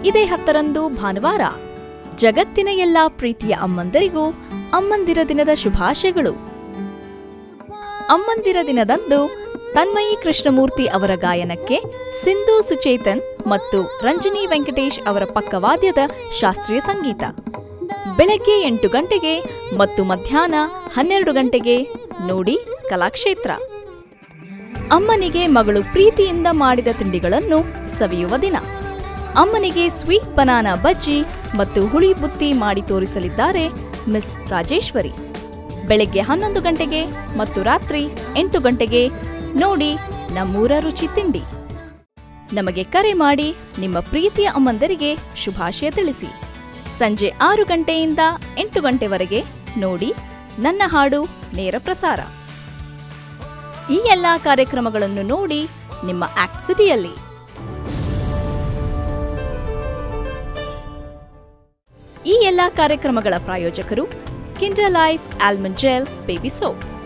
ಇದೇ ಹತ್ತರಂದು ಭಾನುವಾರ ಜಗತ್ತಿನ ಎಲ್ಲಾ ಪ್ರೀತಿಯ ಅಮ್ಮಂದರಿಗೂ ಅಮ್ಮಂದಿರ ದಿನದ ಶುಭಾಶಯಗಳು ಅಮ್ಮಂದಿರ ದಿನದಂದು ತನ್ಮಯಿ ಕೃಷ್ಣಮೂರ್ತಿ ಅವರ ಗಾಯನಕ್ಕೆ ಸಿಂಧು ಸುಚೇತನ್ ಮತ್ತು ರಂಜನಿ ವೆಂಕಟೇಶ್ ಅವರ ಪಕ್ಕವಾದ್ಯದ ಶಾಸ್ತ್ರೀಯ ಸಂಗೀತ ಬೆಳಗ್ಗೆ ಎಂಟು ಗಂಟೆಗೆ ಮತ್ತು ಮಧ್ಯಾಹ್ನ ಹನ್ನೆರಡು ಗಂಟೆಗೆ ನೋಡಿ ಕಲಾಕ್ಷೇತ್ರ ಅಮ್ಮನಿಗೆ ಮಗಳು ಪ್ರೀತಿಯಿಂದ ಮಾಡಿದ ತಿಂಡಿಗಳನ್ನು ಸವಿಯುವ ದಿನ ಅಮ್ಮನಿಗೆ ಸ್ವೀಟ್ ಬನಾನಾ ಬಜ್ಜಿ ಮತ್ತು ಹುಳಿ ಬುತ್ತಿ ಮಾಡಿ ತೋರಿಸಲಿದ್ದಾರೆ ಮಿಸ್ ರಾಜೇಶ್ವರಿ ಬೆಳಗ್ಗೆ ಹನ್ನೊಂದು ಗಂಟೆಗೆ ಮತ್ತು ರಾತ್ರಿ ಎಂಟು ಗಂಟೆಗೆ ನೋಡಿ ನಮ್ಮೂರ ರುಚಿ ತಿಂಡಿ ನಮಗೆ ಕರೆ ಮಾಡಿ ನಿಮ್ಮ ಪ್ರೀತಿಯ ಅಮ್ಮಂದರಿಗೆ ಶುಭಾಶಯ ತಿಳಿಸಿ ಸಂಜೆ ಆರು ಗಂಟೆಯಿಂದ ಎಂಟು ಗಂಟೆವರೆಗೆ ನೋಡಿ ನನ್ನ ಹಾಡು ನೇರ ಪ್ರಸಾರ ಈ ಎಲ್ಲ ಕಾರ್ಯಕ್ರಮಗಳನ್ನು ನೋಡಿ ನಿಮ್ಮ ಆಕ್ಟ್ ಸಿಟಿಯಲ್ಲಿ ಈ ಎಲ್ಲ ಕಾರ್ಯಕ್ರಮಗಳ ಪ್ರಾಯೋಜಕರು Kinder Life almond gel baby soap